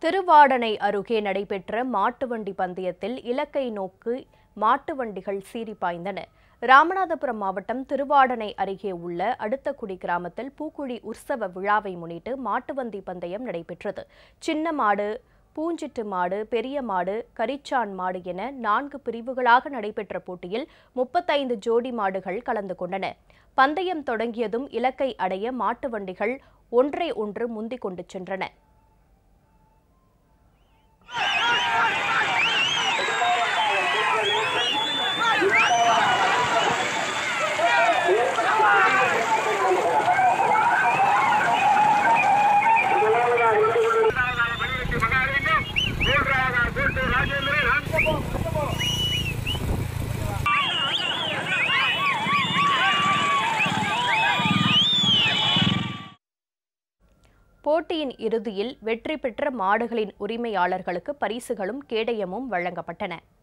திருவாடனை அருகே நடைபெற்ற மாட்டு வண்டி பந்தயத்தில் இலக்கை நோக்கி மாட்டு வண்டிகள் சீறி பாய்ந்தன ராமநாதபுரம் மாவட்டம் திருவாடனை அருகே உள்ள அடுத்தக்குடி கிராமத்தில் பூக்குழி உற்சவ விழாவை முன்னிட்டு மாட்டு வண்டி பந்தயம் நடைபெற்றது சின்ன மாடு பூஞ்சிட்டு மாடு பெரிய மாடு கரிச்சான் மாடு என நான்கு பிரிவுகளாக நடைபெற்ற போட்டியில் முப்பத்தைந்து ஜோடி மாடுகள் கலந்து கொண்டன பந்தயம் தொடங்கியதும் இலக்கை அடைய மாட்டு வண்டிகள் ஒன்றை ஒன்று முந்திக் கொண்டு சென்றன போட்டியின் இறுதியில் வெற்றி பெற்ற மாடுகளின் உரிமையாளர்களுக்கு பரிசுகளும் கேடயமும் வழங்கப்பட்டன